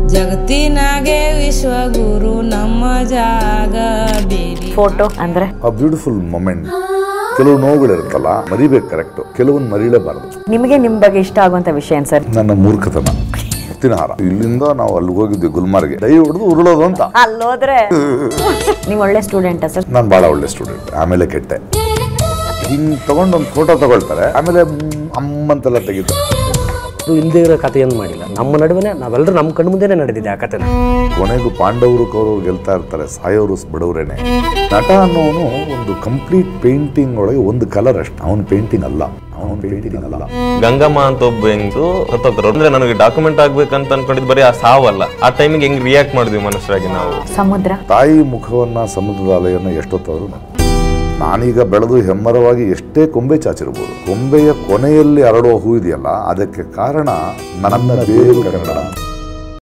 ಜಗತ್ತಿನಾಗೆ ವಿಶ್ವಗುರು ನಮ್ಮ ಜಾಗ ಬೇಡಿ ಫೋಟೋ ಅಂದ್ರೆ ಆ ಬ್ಯೂಟಿಫುಲ್ ಮೊಮೆಂಟ್ ಕೆಲವು ನೋವುಗಳಿರುತ್ತಲ್ಲ ಮರಿಬೇಕು ಕರೆಕ್ಟ್ ಕೆಲವೊಂದು ಮರಿಲೇಬಾರದು ನಿಮಗೆ ನಿಮ್ ಬಗ್ಗೆ ಇಷ್ಟ ಆಗುವಂತ ವಿಷಯ ಏನ್ ಸರ್ ನನ್ನ ಮೂರ್ಖತನ ಮುತ್ತಿನ ಹಾರ ಇಲ್ಲಿಂದ ನಾವು ಅಲ್ಲಿಗೆ ಹೋಗಿದ್ವಿ ಗುಲ್ಮಾರ್ಗೆ ದೈ ಹೊಡೆದು ಉರುಳೋದು ಅಂತ ಅಲ್ಲೋದ್ರೆ ನೀವು ಒಳ್ಳೆ ಸ್ಟೂಡೆಂಟಾ ಸರ್ ನಾನು ಭಾಳ ಒಳ್ಳೆ ಸ್ಟೂಡೆಂಟ್ ಆಮೇಲೆ ಕೆಟ್ಟೆ ಹಿಂಗ್ ತಗೊಂಡು ಒಂದು ಫೋಟೋ ತಗೊಳ್ತಾರೆ ಆಮೇಲೆ ಮ್, ಅಮ್ಮಂತೆಲ್ಲ ತೆಗಿತಾರೆ ಅದು ಇಲ್ಲದೆ ಇರೋ ಕಥೆಯನ್ನು ಮಾಡಿಲ್ಲ ನಮ್ಮ ನಡುವೆ ನಾವೆಲ್ಲರೂ ನಮ್ಮ ಕಣ್ಣು ಮುಂದೆನೇ ನಡೆದಿದೆ ಆ ಕಥೆನ ಕೊನೆಗೂ ಪಾಂಡವರು ಕೌರವರು ಗೆಲ್ತಾ ಇರ್ತಾರೆ ಸಾಯೋರು ಬಡವರೇನೆ ನಟ ಅನ್ನೋನು ಒಂದು ಕಂಪ್ಲೀಟ್ ಪೇಂಟಿಂಗ್ ಒಳಗೆ ಒಂದು ಕಲರ್ ಅಷ್ಟು ಅವನ ಪೇಂಟಿಂಗ್ ಅಲ್ಲ ಅವನ ಪೇಂಟಿಂಗ್ ಅಲ್ಲ ಗಂಗಮ್ಮ ಅಂತ ಒಬ್ಬ ಹೆಂಗ್ಸು ಸತ್ತೋಗ್ತಾರೆ ಅಂದ್ರೆ ನನಗೆ ಡಾಕ್ಯುಮೆಂಟ್ ಆಗ್ಬೇಕಂತ ಅನ್ಕೊಂಡಿದ್ ಬರೀ ಆ ಸಾವಲ್ಲ ಆ ಟೈಮಿಗೆ ಹೆಂಗ್ ರಿಯಾಕ್ಟ್ ಮಾಡಿದ್ವಿ ಮನುಷ್ಯರಾಗಿ ನಾವು ಸಮುದ್ರ ತಾಯಿ ಮುಖವನ್ನ ಸಮುದ್ರದ ಅಲೆಯನ್ನ ಎಷ್ಟೊತ್ತಾದ್ರೂ ನೋಡಿ. ನಾನೀಗ ಬೆಳೆದು ಹೆಮ್ಮರವಾಗಿ ಎಷ್ಟೇ ಕೊಂಬೆ ಚಾಚಿರ್ಬೋದು ಕೊಂಬೆಯ ಕೊನೆಯಲ್ಲಿ ಅರಳುವ ಹೂ ಇದೆಯಲ್ಲ ಅದಕ್ಕೆ ಕಾರಣ ನನ್ನ ಬೇರು ಕನ್ನಡ